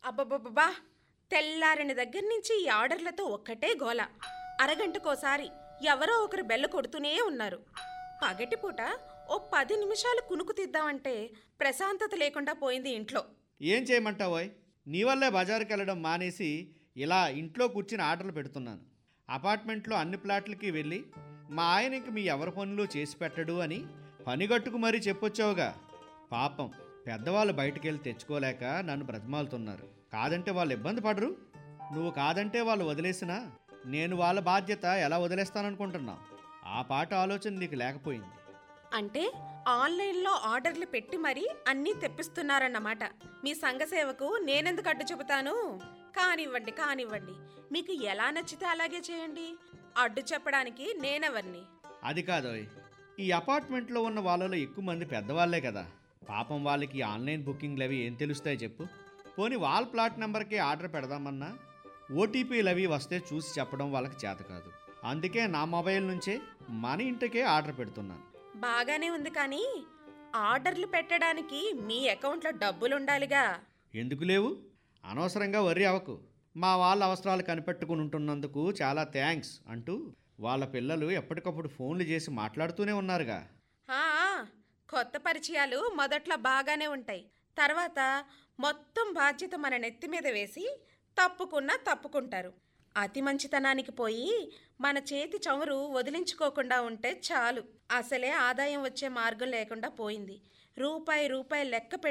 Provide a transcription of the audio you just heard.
అబ్బబ్బబ్బా తెల్లారిన దగ్గర నుంచి ఈ ఆర్డర్లతో ఒక్కటే గోల అరగంటకోసారి ఎవరో ఒకరు బెల్ల కొడుతూనే ఉన్నారు పగటిపూట ఓ పది నిమిషాలు కునుకు తీద్దామంటే ప్రశాంతత లేకుండా పోయింది ఇంట్లో ఏం చేయమంటావోయ్ నీ వల్లే బజారుకి వెళ్ళడం మానేసి ఇలా ఇంట్లో కూర్చుని ఆర్డర్లు పెడుతున్నాను అపార్ట్మెంట్లో అన్ని ప్లాట్లకి వెళ్ళి మా ఆయనకి మీ ఎవరి పనులు చేసి పెట్టడు అని పనిగట్టుకు మరీ చెప్పొచ్చావుగా పాపం పెద్దవాళ్ళు బయటికి వెళ్ళి తెచ్చుకోలేక నన్ను బ్రతిమాలుతున్నారు కాదంటే వాళ్ళు ఇబ్బంది పడరు నువ్వు కాదంటే వాళ్ళు వదిలేసినా నేను వాళ్ళ బాధ్యత ఎలా వదిలేస్తాననుకుంటున్నావు ఆ పాట ఆలోచన నీకు లేకపోయింది అంటే ఆన్లైన్లో ఆర్డర్లు పెట్టి మరీ అన్నీ తెప్పిస్తున్నారన్నమాట మీ సంఘసేవకు నేనెందుకు అడ్డు చెబుతాను కానివ్వండి కానివ్వండి మీకు ఎలా నచ్చితే అలాగే చేయండి అడ్డు చెప్పడానికి నేనెవరిని అది కాదోయ్ ఈ అపార్ట్మెంట్లో ఉన్న వాళ్ళలో ఎక్కువ మంది పెద్దవాళ్లే కదా పాపం వాళ్ళకి ఈ ఆన్లైన్ బుకింగ్లు అవి ఏం తెలుస్తాయి చెప్పు పోనీ వాల్ ప్లాట్ నెంబర్కి ఆర్డర్ పెడదామన్నా ఓటీపీలు అవి వస్తే చూసి చెప్పడం వాళ్ళకి చేత కాదు అందుకే నా మొబైల్ నుంచే మన ఇంటికే ఆర్డర్ పెడుతున్నాను బాగానే ఉంది కానీ ఆర్డర్లు పెట్టడానికి మీ అకౌంట్లో డబ్బులుండాలిగా ఎందుకు లేవు అనవసరంగా వర్రీ అవ్వకు మా వాళ్ళ అవసరాలు కనిపెట్టుకుని ఉంటున్నందుకు చాలా థ్యాంక్స్ అంటూ వాళ్ళ పిల్లలు ఎప్పటికప్పుడు ఫోన్లు చేసి మాట్లాడుతూనే ఉన్నారుగా ఆ, కొత్త పరిచయాలు మొదట్లో బాగానే ఉంటాయి తర్వాత మొత్తం బాధ్యత మన నెత్తి మీద వేసి తప్పుకున్నా తప్పుకుంటారు అతి మంచితనానికి పోయి మన చేతి చమురు వదిలించుకోకుండా ఉంటే చాలు అసలే ఆదాయం వచ్చే మార్గం లేకుండా పోయింది రూపాయి రూపాయి లెక్క పెట్టి